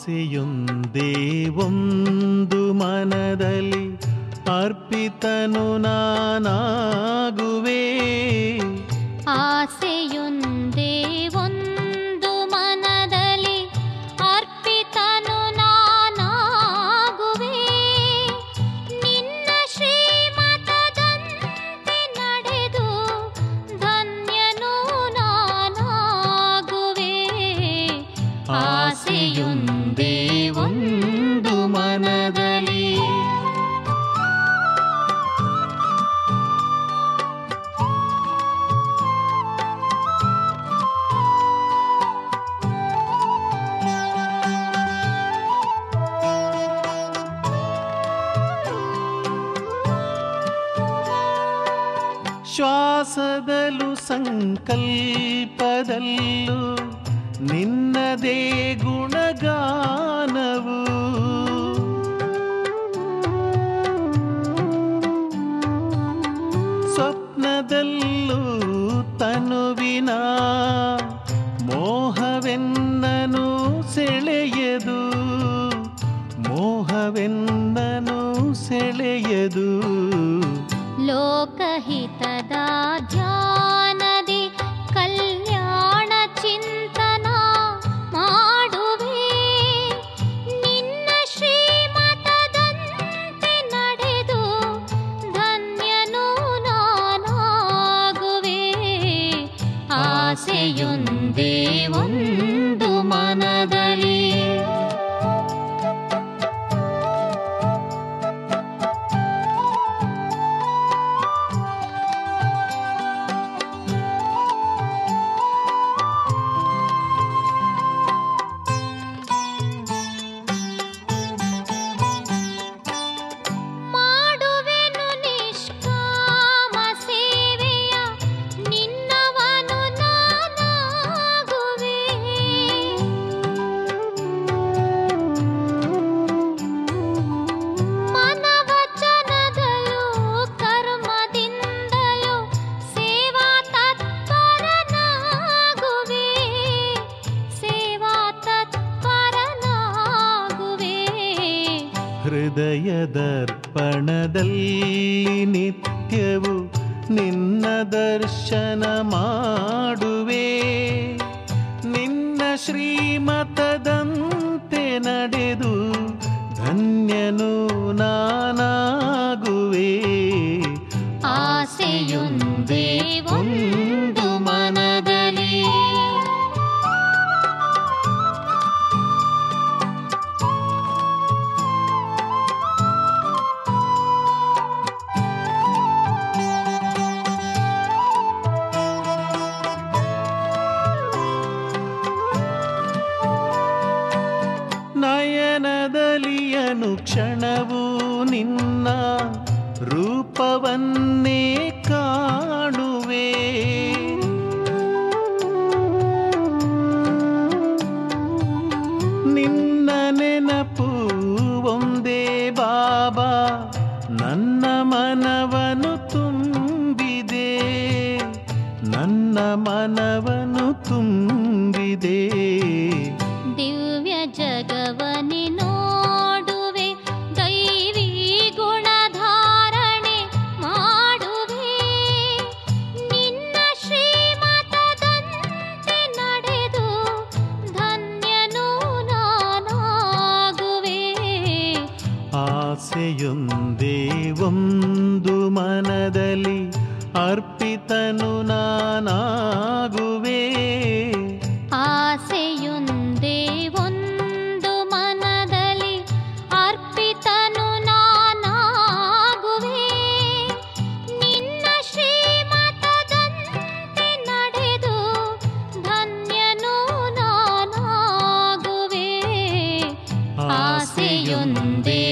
ಆಸೆಯೊಂದೇ ಒಂದು ಮನದಲ್ಲಿ ಅರ್ಪಿತನು ನಾನಾಗುವೆ ಆಸೆಯೊಂದೇ ಒಂದು ಮನದಲ್ಲಿ ಅರ್ಪಿತನು ನಾನಾಗುವೆ ನಿನ್ನ ಶ್ರೀಮತದಂತೆ ನಡೆದು ಧನ್ಯನು ನಾನಾಗುವೆ ಆಸೆಯೊಂದೇ ಒಂದು ಮನದಲ್ಲಿ ಶ್ವಾಸದಲ್ಲೂ ಸಂಕಲ್ಪದಲ್ಲೂ ನಿನ್ನದೇ ಗುಣಗಾನವು ಸ್ವಪ್ನದಲ್ಲೂ ತನುವಿನ ಮೋಹವೆನ್ನನು ಸೆಳೆಯದು ಮೋಹವೆನ್ನನು ಸೆಳೆಯದು ಲೋಕಹಿತದ ಧ್ಯಾನದಿ ಕಲ್ಯಾಣ ಚಿಂತನ ಮಾಡುವೆ ನಿನ್ನ ಶ್ರೀಮತದಂತೆ ನಡೆದು ಧನ್ಯನು ನಾನಾಗುವೆ ಆಸೆಯೊಂದೇ ಒಂದು ಮನದಲ್ಲಿ ಮಾಡುವೆನು ನಿಷ್ಕಾಮ ಸೇವೆಯ ನಿನ್ನವನು ನಾನಾಗುವೆ ಮನವಚನದಲ್ಲೂ ಕರ್ಮದಿಂದಲೂ ಸೇವಾ ತತ್ಪರನಾಗುವೆ ಸೇವಾ ತತ್ಪರನಾಗುವೆ ಹೃದಯದರ್ಪಣದಲ್ಲಿ ನಿತ್ಯವು ನಿನ್ನ ದರ್ಶನ ಮಾಡುವೆ ನಿನ್ನ ಶ್ರೀಮತದಂತೆ ನಡೆದು ಧನ್ಯನು ನಾನಾಗುವೆ ಆಸೆಯೊಂದೇ ಒಂದು ಮನದಲ್ಲಿ ನಯನದಲ್ಲಿ ಅನುಕ್ಷಣವು ನಿನ್ನ ರೂಪವನ್ನೇ ಕಾಣುವೆ ನಿನ್ನ ನೆನಪು ಒಂದೇ ಬಾಬಾ ನನ್ನ ಮನವನು ತುಂಬಿದೆ ನನ್ನ ಮನವನು ತುಂಬಿದೆ ದಿವ್ಯ ಜಗವನಿ ನೋಡುವೆ ದೈವಿ ಗುಣಧಾರಣೆ ಮಾಡುವೆ ನಿನ್ನ ಶ್ರೀಮತದಂತೆ ನಡೆದು ಧನ್ಯನು ನಾನಾಗುವೆ ಆಸೆಯೊಂದೇ ಒಂದು ಮನದಲ್ಲಿ ಅರ್ಪಿತನು ನಾನಾಗುವೆ ಆಸೆಯೊಂದೇ ಒಂದು ಮನದಲ್ಲಿ ಅರ್ಪಿತನು ನಾನಾಗುವೆ ನಿನ್ನ ಶ್ರೀಮತದಂತೆ ನಡೆದು ಧನ್ಯನು ನಾನಾಗುವೆ ಆಸೆಯೊಂದೇ